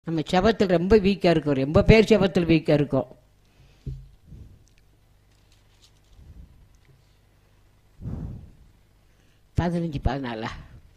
நம்ம செபத்தில் ரொம்ப வீக்காக இருக்கோம் ரொம்ப பேர் செபத்தில் வீக்காக இருக்கோம் பதினஞ்சு பதினாலா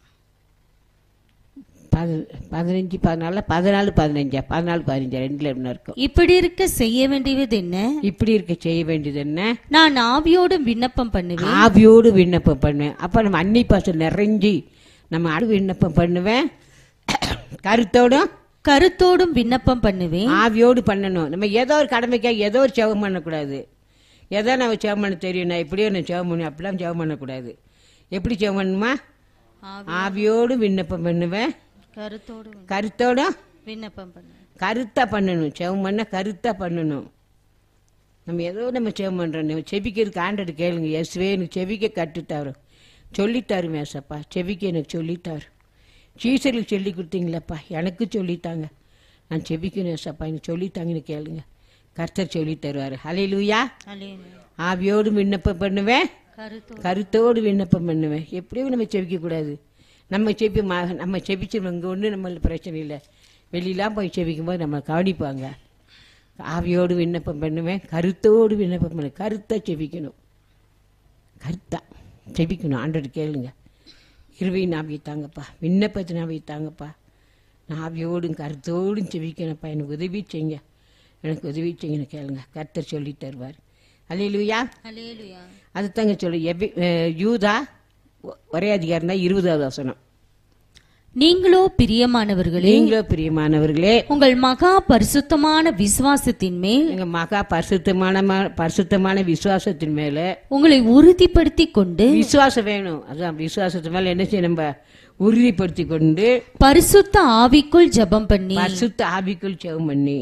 பதி பதினஞ்சு பதினாலா பதினாலு பதினஞ்சா பதினாலு பதினஞ்சா ரெண்டுல என்ன இருக்கும் இப்படி இருக்க செய்ய வேண்டியது என்ன இப்படி இருக்க செய்ய வேண்டியது என்ன நான் ஆவியோடு விண்ணப்பம் பண்ணுவேன் ஆவியோடு விண்ணப்பம் பண்ணுவேன் அப்போ நம்ம அன்னி பாசம் நிறைஞ்சி நம்ம அடு விண்ணப்பம் பண்ணுவேன் கருத்தோடும் கருத்தோடும் விண்ணப்பம் பண்ணுவேன் ஆவியோடு பண்ணணும் நம்ம ஏதோ ஒரு கடமைக்காக ஏதோ ஒரு செவம் பண்ணக்கூடாது ஏதோ நம்ம செவம் பண்ண தெரியும் நான் இப்படியோ நான் செவம் பண்ணி அப்படிலாம் செவம் பண்ணக்கூடாது எப்படி செவம் பண்ணணுமா ஆவியோடு விண்ணப்பம் பண்ணுவேன் கருத்தோடு கருத்தோடும் விண்ணப்பம் பண்ணுவேன் கருத்தாக பண்ணணும் செவம் பண்ண கருத்தாக பண்ணணும் நம்ம ஏதோ நம்ம செவம் பண்ணுறோம் நம்ம செபிக்கிறதுக்கு ஆண்டடு கேளுங்க எஸ்வே எனக்கு செவிக்க கற்றுத்தாரு சொல்லித்தாரு மேசப்பா செவிக்க எனக்கு சொல்லித்தாரு சீசருக்கு சொல்லி கொடுத்தீங்களப்பா எனக்கு சொல்லித்தாங்க நான் செபிக்கணும் ஏசப்பா எனக்கு சொல்லித்தாங்கன்னு கேளுங்க கர்த்தர் சொல்லி தருவார் ஹalleluya ஆவியோடு விண்ணப்பம் பண்ணுவேன் கருத்தோடு கருத்தோடு விண்ணப்பம் பண்ணுவேன் எப்படியும் நம்ம செபிக்க கூடாது நம்ம செப்பி ம- நம்ம செபிச்சோம் இங்கே ஒன்றும் நம்மளுக்கு பிரச்சனை இல்லை வெளியெலாம் போய் செபிக்கும் போது நம்ம கவனிப்பாங்க ஆவியோடு விண்ணப்பம் பண்ணுவேன் கருத்தோடு விண்ணப்பம் பண்ணு கருத்தாக செபிக்கணும் கருத்தா செபிக்கணும் ஆண்டோடு கேளுங்க இருவையும் நாவி தாங்கப்பா விண்ணப்பத்தை நாவி தாங்கப்பா நான் ஆவியோடும் கருத்தோடும் செபிக்கணும்ப்பா எனக்கு உதவி செய்யுங்க எனக்கு உதவி செய்யுங்கன்னு கேளுங்க கர்த்தர் சொல்லி தருவார் அல்லையிலுயா ஹalleluya அது தாங்க சொல்லு எபி அஹ் யூதா ஒ- ஒரே அதிகாரம் தான் இருபதாவது வசனம் நீங்களோ பிரியமானவர்களே நீங்களோ பிரியமானவர்களே உங்கள் மகா பரிசுத்தமான விசுவாசத்தின் மேல் எங்க மகா பரிசுத்தமான ம- பரிசுத்தமான விசுவாசத்தின் மேல உங்களை உறுதிப்படுத்திக் கொண்டு விசுவாசம் வேணும் அதான் விசுவாசத்து மேல என்ன செய்ய நம்ம உறுதிப்படுத்தி கொண்டு பரிசுத்த ஆவிக்குள் ஜெபம் பண்ணி பரிசுத்த ஆவிக்குள் செவம் பண்ணி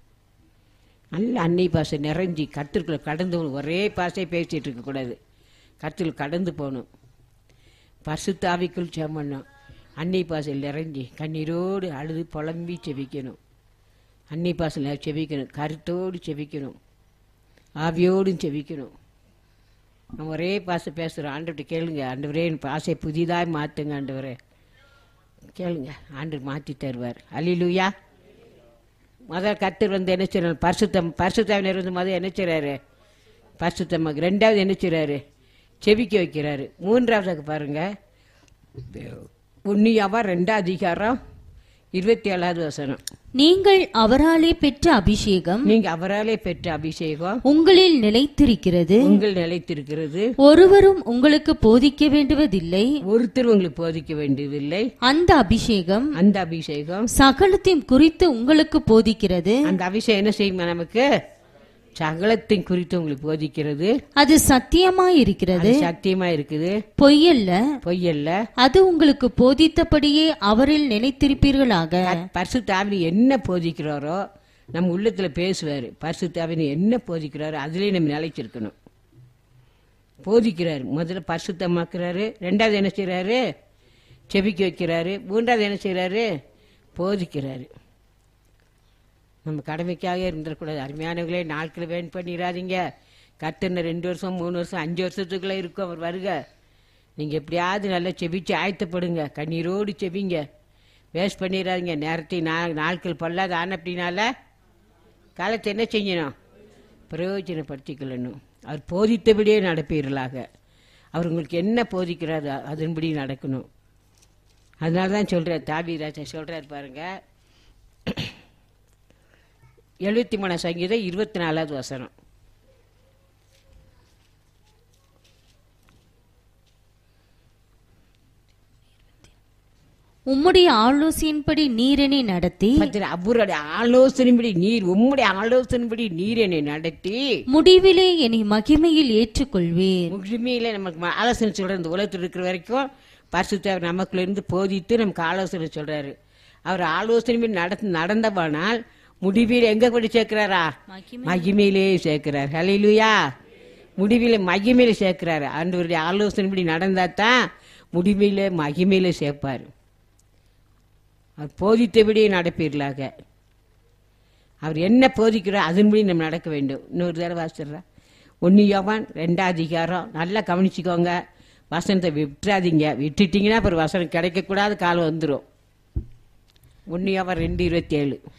நல்ல அன்னை பாசை நிறைஞ்சி கத்திற்குள்ள கடந்து போகணும். ஒரே பாசை பேசிட்டு இருக்க கூடாது கத்தில் கடந்து போகணும் பரிசுத்த ஆவிக்குள் செவம் பண்ணணும் அன்னை பாசையில் நிறைஞ்சி கண்ணீரோடு அழுது புலம்பி செவிக்கணும் அன்னை பாசையில் செவிக்கணும் கருத்தோடு செவிக்கணும் ஆவியோடும் செவிக்கணும் நம்ம ஒரே பாசை பேசுகிறோம் ஆண்டவர்கிட்ட கேளுங்க ஆண்டவரே என் பாசை புதிதாக மாற்றுங்க ஆண்டவரே கேளுங்க ஆண்டவர் மாற்றி தருவார் அல்லிலுயா முதல் கர்த்தர் வந்து என்ன செய்யறாரு பரிசுத்தம் பரிசுத்தாவினர் வந்து முதல் என்ன செய்றாரு பரிசுத்தமாக ரெண்டாவது என்ன செய்றாரு செபிக்க வைக்கிறாரு மூன்றாவது பாருங்க உன்னியாவா ரெண்டாவது அதிகாரம் இருபத்தி ஏழாவது வசனம் நீங்கள் அவராலே பெற்ற அபிஷேகம் நீங்க அவராலே பெற்ற அபிஷேகம் உங்களில் நிலைத்திருக்கிறது உங்கள் நிலைத்திருக்கிறது ஒருவரும் உங்களுக்கு போதிக்க வேண்டுவதில்லை ஒருத்தர் உங்களுக்கு போதிக்க வேண்டியதில்லை அந்த அபிஷேகம் அந்த அபிஷேகம் சகலத்தையும் குறித்து உங்களுக்கு போதிக்கிறது அந்த அபிஷேகம் என்ன செய்யுமா நமக்கு சகலத்தின் குறித்து உங்களுக்கு போதிக்கிறது அது சத்தியமாய் இருக்கிறது அது சத்தியமா இருக்குது பொய்யல்ல பொய்யல்ல அது உங்களுக்கு போதித்தபடியே அவரில் நிலைத்திருப்பீர்களாக பரிசுத்தாவினி என்ன போதிக்கிறாரோ நம்ம உள்ளத்துல பேசுவாரு பரிசுத்தாவினி என்ன போதிக்கிறாரோ அதுலயே நம்ம நிலைச்சிருக்கணும் போதிக்கிறாரு முதல்ல பரிசுத்தமாக்குறாரு ரெண்டாவது என்ன செய்றாரு செபிக்க வைக்கிறாரு மூன்றாவது என்ன செய்றாரு போதிக்கிறாரு நம்ம கடமைக்காக இருந்துடக்கூடாது அருமையானவங்களே நாட்களை வேன் பண்ணிடாதீங்க கத்துன ரெண்டு வருஷம் மூணு வருஷம் அஞ்சு வருஷத்துக்குள்ளே இருக்கும் அவர் வருக நீங்கள் எப்படியாவது நல்லா செபிச்சு ஆயத்தப்படுங்க கண்ணீரோடு செபிங்க வேஸ்ட் பண்ணிடாதீங்க நேரத்தை நா நாட்கள் பொல்லாத ஆன அப்படின்னால காலத்தை என்ன செய்யணும் பிரயோஜனப்படுத்திக்கொள்ளணும் அவர் போதித்தபடியே நடப்பீர்களாக அவர் உங்களுக்கு என்ன போதிக்கிறாரோ அதன்படி நடக்கணும் அதனால தான் சொல்கிறார் தாவி ராஜா சொல்கிறார் பாருங்க எழுபத்தி மூணாம் சங்கீதம் இருபத்தி நாலாவது வசனம் உம்முடைய ஆலோசனையின்படி நீரனை நடத்தி பத்திர அவருடைய ஆலோசனைப்படி நீர் உம்முடைய ஆலோசனைப்படி நீர் என்னை நடத்தி முடிவிலே என்னை மகிமையில் ஏற்றுக்கொள்வீர் முழுமையில நமக்கு ம- ஆலோசனை சொல்ற இந்த உலகத்தில் இருக்கிற வரைக்கும் பரிசுத்தவர் நமக்குள்ள இருந்து போதித்து நமக்கு ஆலோசனை சொல்றாரு அவர் ஆலோசனை நடந்து நடந்தவானால் முடிவில் எங்க கொண்டு சேர்க்கிறாரா மகிமையிலே சேர்க்கிறார் ஹalleluya முடிவில மகிமையில சேர்க்கிறாரு ஆண்டவருடைய ஆலோசனைப்படி நடந்தா தான் முடிவில மகிமையில சேர்ப்பார் அவர் போதித்தபடியே நடப்பீர்களாக அவர் என்ன போதிக்கிறார் அதன்படி நம்ம நடக்க வேண்டும் இன்னொரு தடவை வாசிடுறா ஒன்று யோவான் ரெண்டாம் அதிகாரம் நல்லா கவனிச்சுக்கோங்க வசனத்தை விட்டுறாதீங்க விட்டுட்டீங்கன்னா அப்புறம் வசனம் கிடைக்கக்கூடாத காலம் வந்துடும் ஒன்னியாவ ரெண்டு இருபத்தி ஏழு